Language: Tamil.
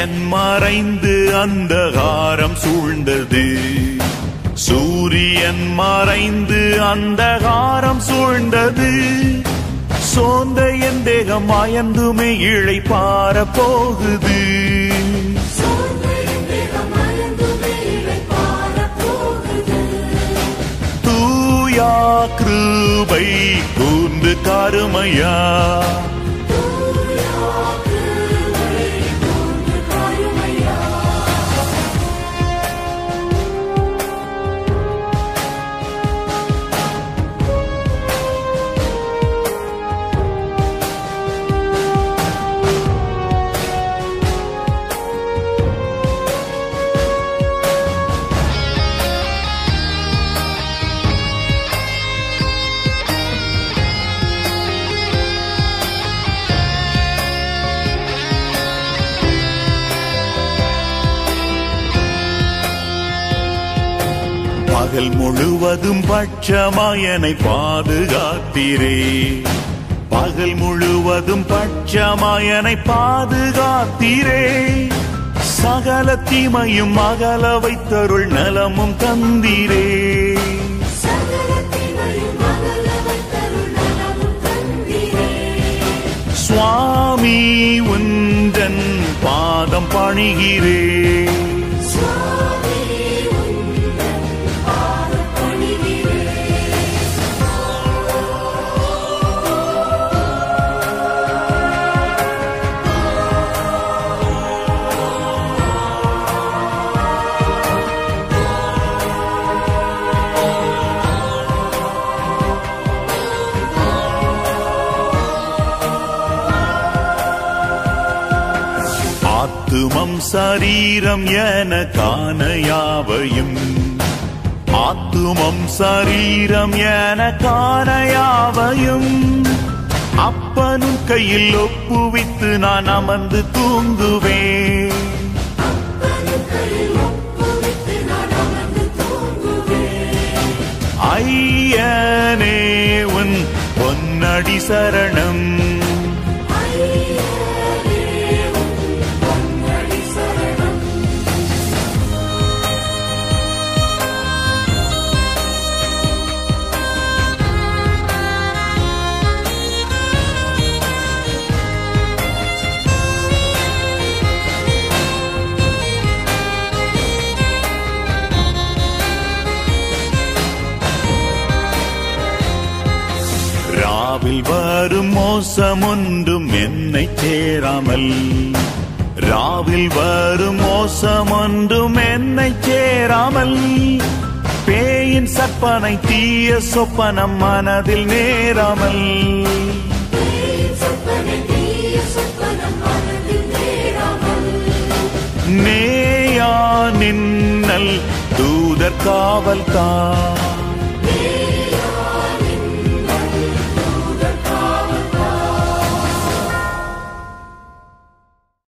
சூரியன் மறைந்து அந்தகாரம் சூழ்ந்தது சூரியன் மறைந்து அந்தகாரம் சூழ்ந்தது சோர்ந்த என் தேகம் அயர்ந்துமே இழை பார போகுது தூயா கிருபை கூர்ந்து கருமையா பகல் முழுவதும் பட்சமாயனை பாதுகாத்தீரே பகல் முழுவதும் பட்சமாயனை பாதுகாத்தீரே சகல தீமையும் அகல வைத்தருள் நலமும் தந்தீரே சுவாமி உந்தன் பாதம் பணிகிறே ஆத்துமம் சரீரம் என காணையாவையும் ஆத்துமம் சரீரம் என காணையாவையும் அப்பனும் கையில் ஒப்புவித்து நான் அமர்ந்து தூங்குவேன் ஐயனே உன் பொன்னடி சரணம் ராவில் வரும் மோசம் ஒன்றும் என்னை சேராமல் ராவில் வரும் மோசம் ஒன்றும் என்னை சேராமல் பேயின் சற்பனை தீய சொப்பனம் மனதில் நேராமல் நேயா நின்னல் தூதர் காவல் தான்